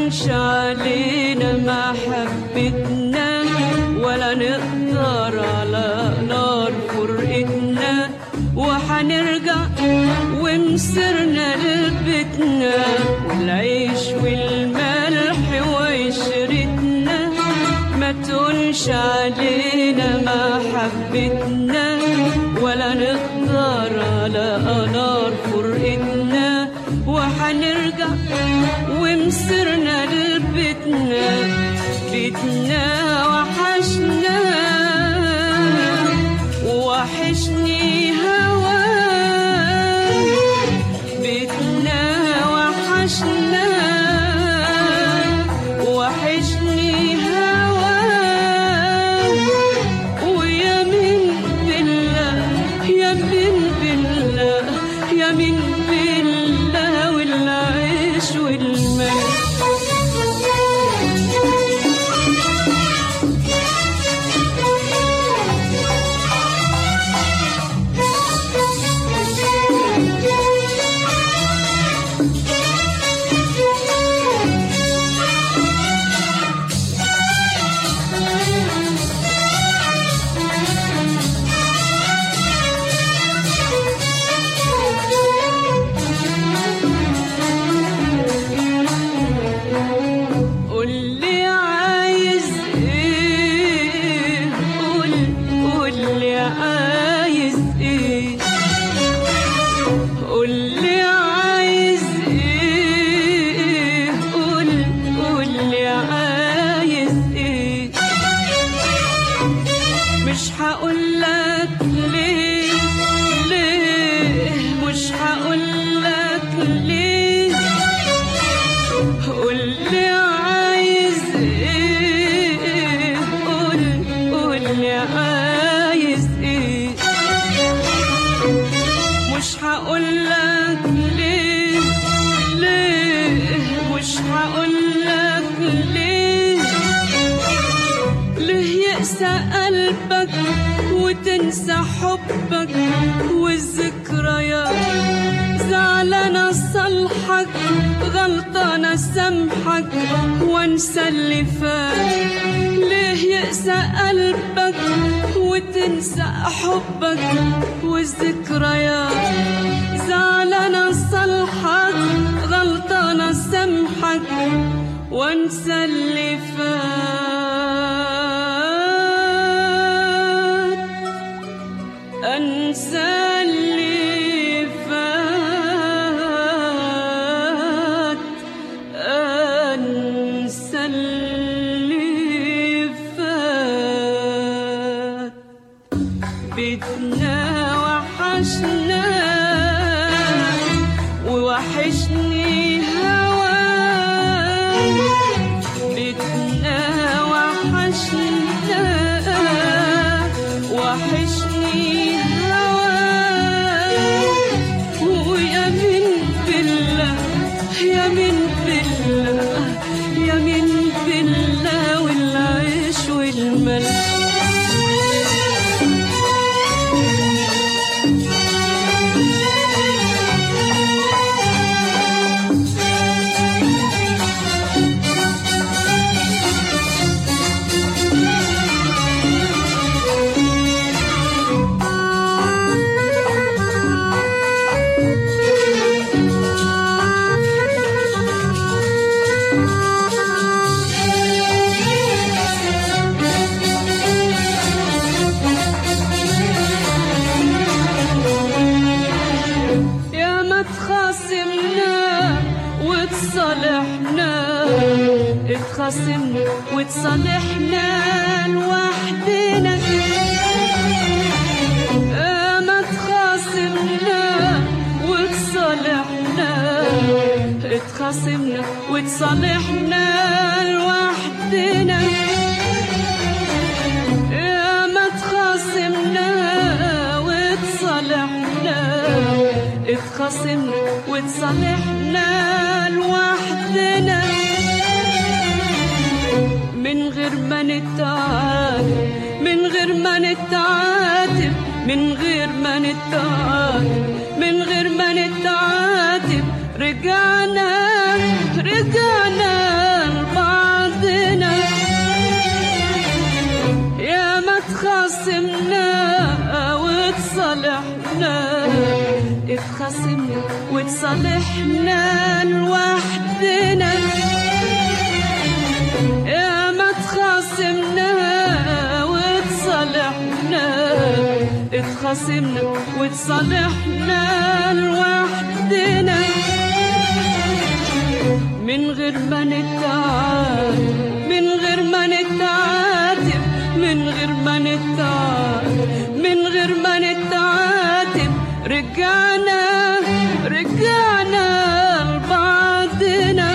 تهونش علينا محبتنا ولا نقدر على نار فرقتنا وحنرجع ومسرنا لبيتنا والعيش والملح وعشرتنا ما تهونش علينا محبتنا ولا نقدر على نار فرقتنا وحنرجع ومسرنا لبيتنا بيتنا وحشنا وحشني هواك بيتنا وحشنا وحشني هواك ويا من بالله يا من بالله يا من بالله والعيش والملك قولي عايز ايه قول قولي عايز ايه قولي عايز ايه قول قولي عايز ايه مش هقولك ليه ليه مش هقولك ليه قولي عايز ايه قول قولي عايز ايه مش هقولك ليه ليه مش هقولك ليه ليه يقسى قلبك وتنسى حبك والذكريات زعلانة صالحك غلطانة سامحك وانسى اللي فات ليه يقسى قلبك وتنسى حبك والذكريات زعلانة صالحك غلطانة سامحك وانسى اللي فات انسى اللي فات انسى اللي فات بيتنا وحشنا ووحشني هواك بيتنا وحشنا وحشني هواك ويا من بالله يا من بالله يا من بالله والعيش والملك يا ما تخاصمنا وتصالحنا اتخاصمنا وتصالحنا لوحدنا يا ما تخاصمنا وتصالحنا اتخاصمنا وتصالحنا لوحدنا يا ما تخاصمنا وتصالحنا اتخاصمنا وتصالحنا لوحدنا من غير ما نتعاتب من غير ما نتعاتب من غير ما نتعاتب من غير ما نتعاتب رجعنا رجعنا تخاصمنا وتصالحنا لوحدنا يا ما تخاصمنا وتصالحنا تخاصمنا وتصالحنا لوحدنا من غير ما نتعاتب من غير ما نتعاتب من غير ما نتعاتب من غير ما نتعاتب رجعنا رجعنا لبعضنا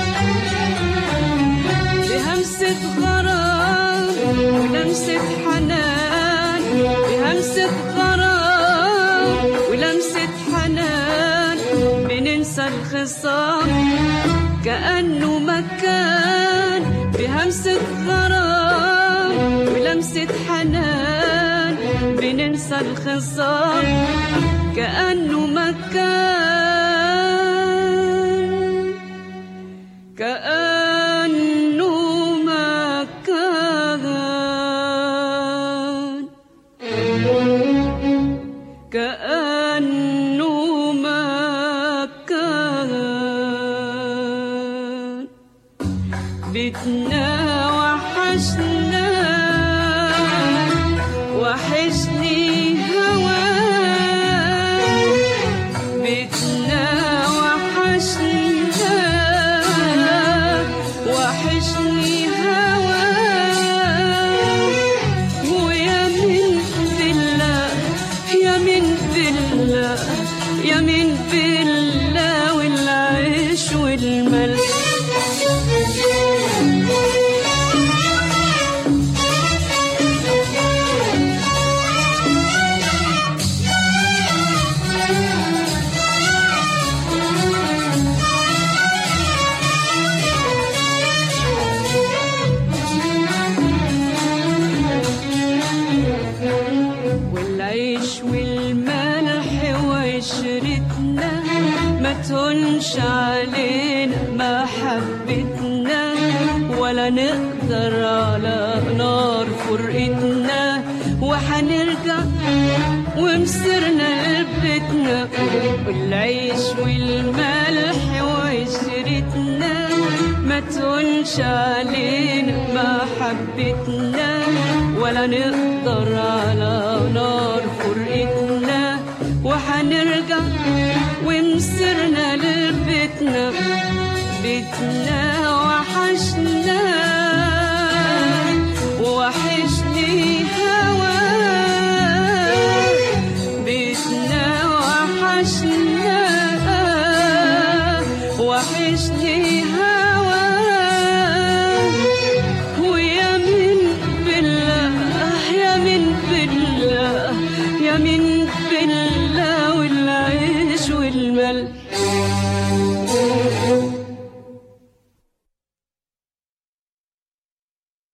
بهمسة غرام ولمسة حنان بهمسة غرام ولمسة حنان بننسى الخصام كأنه مكان بهمسة غرام ولمسة حنان بننسى الخصام كأنه مكان كأنه مكان كأنه مكان بيتنا وحشنا وحشني هواك بيتنا وحشنا وحشني هواك ويا من بالله يا من بالله يا من بالله والعيش والملح والعيش والملح وعشرتنا ما تهونش علينا محبتنا ولا نقدر على نار فرقتنا وحنرجع ومسرنا لبيتنا والعيش والملح وعشرتنا ما تهونش علينا محبتنا ولا نقدر على نار فرقتنا وحنرجع ومسرنا لبيتنا بيتنا